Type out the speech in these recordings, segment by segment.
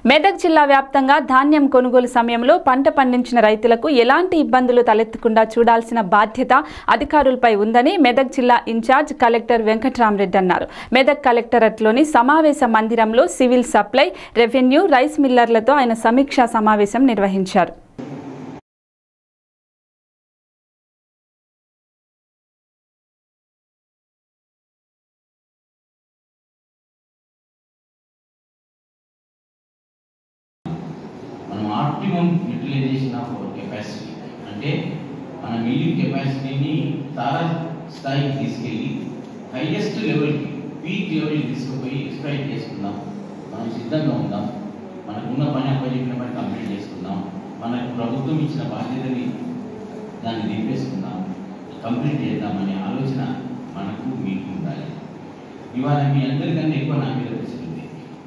మెదక్ జిల్లా వ్యాప్తంగా ధాన్యం కొనుగోలు సమయంలో పంట పండించిన రైతులకు ఎలాంటి ఇబ్బందులు తలెత్తకుండా చూడాల్సిన బాధ్యత అధికారులపై ఉందని మెదక్ జిల్లా ఇన్ఛార్జ్ కలెక్టర్ వెంకట్రామరెడ్డి అన్నారు మెదక్ కలెక్టరేట్లోని సమావేశ మందిరంలో సివిల్ సప్లై రెవెన్యూ రైస్ మిల్లర్లతో ఆయన సమీక్షా సమావేశం నిర్వహించారు మనం optimum utilization of our capacity అంటే మన మిల్లింగ్ కెపాసిటీని తారా స్థాయికి తీసుకెళ్ళి హైయెస్ట్ లెవెల్కి పీక్ లెవెల్కి తీసుకుపోయి ఎక్స్ప్లైట్ చేసుకుందాం మనం సిద్ధంగా ఉందాం మనకున్న పని అప్పచెప్పిన పని కంప్లీట్ చేసుకుందాం మనకు ప్రభుత్వం ఇచ్చిన బాధ్యతని దాన్ని నింపేసుకుందాం కంప్లీట్ చేద్దామనే ఆలోచన మనకు మీకు ఉండాలి ఇవాళ మీ అందరికన్నా ఎక్కువ నా మీద ప్రెషర్ ఉంది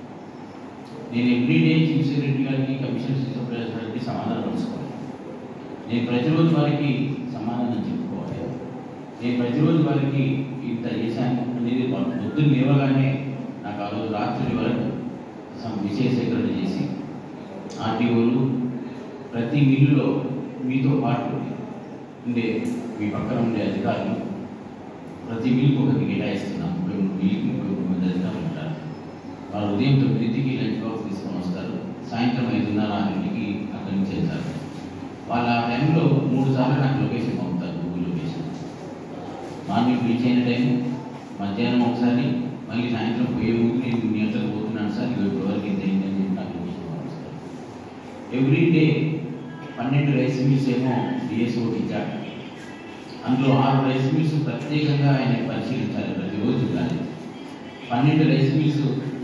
నేను ఎవ్రీడే చీఫ్ సెక్రటరీ గారికి కమిషన్ సూపర్వైజర్ గారికి సమాధానం పంచుకోవాలి నేను ప్రతిరోజు వారికి సమాధానం చెప్పుకోవాలి నేను ప్రతిరోజు వారికి ఇంత చేశాను అనేది వాళ్ళు పొద్దున్న లేవగానే నాకు ఆ రోజు రాత్రి వరకు సం- విషయ సేకరణ చేసి ఆర్టీఓలు ప్రతి మిల్లులో మీతో పాటు ఉండే మీ పక్కన ఉండే అధికారులు ప్రతి మిల్లుకు ఒకరికి కేటాయిస్తున్నాం ముప్పై మూడు మిల్లుకి ముప్పై మూడు మంది అధికారులు ఉంటారు వాళ్ళు ఉదయం తొమ్మిదింటికి లంచ్ బాక్స్ తీసుకొని వస్తారు సాయంత్రం ఐదున్నర ఆరింటికి అక్కడి నుంచి వెళ్తారు వాళ్ళ ఆ టైంలో మూడు సార్లు నాకు లొకేషన్ పంపుతారు గూగుల్ లొకేషన్ మార్నింగ్ రీచ్ అయిన టైం మధ్యాహ్నం ఒకసారి మళ్ళీ సాయంత్రం పోయే ముందు నేను ఇన్ని గంటలకు పోతున్నాను సార్ ఇవి వరకు ఇంత అయిందని చెప్పి నాకు లొకేషన్ పంపిస్తారు ఎవ్రీ డే పన్నెండు రైస్ మిల్స్ ఏమో డిఎస్ఓ ఇచ్చారు అందులో ఆరు రైస్ మిల్స్ ప్రత్యేకంగా ఆయన పరిశీలించాలి ప్రతిరోజు కానీ పన్నెండు రైస్ మిల్స్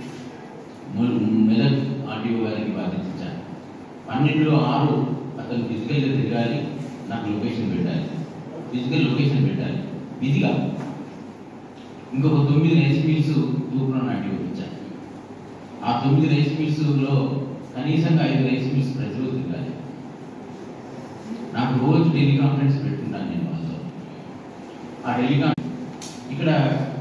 ము- మెదక్ ఆర్టీఓ గారికి బాధ్యతించాను పన్నెండులో ఆరు అతను ఫిజికల్గా తిరగాలి నాకు లొకేషన్ పెట్టాలి ఫిజికల్ లొకేషన్ పెట్టాలి బిజీగా ఇంకొక తొమ్మిది రైస్ మిల్స్ తూర్పులో ఆర్టీఓ ఇచ్చాను ఆ తొమ్మిది రైస్ మిల్స్లో కనీసంగా ఐదు రైస్ మిల్స్ ప్రతిరోజు తిరగాలి నాకు రోజు టెలికాన్ఫరెన్స్ పెట్టుకుంటాను నేను వాళ్ళతో ఆ టెలికాన్ ఇక్కడ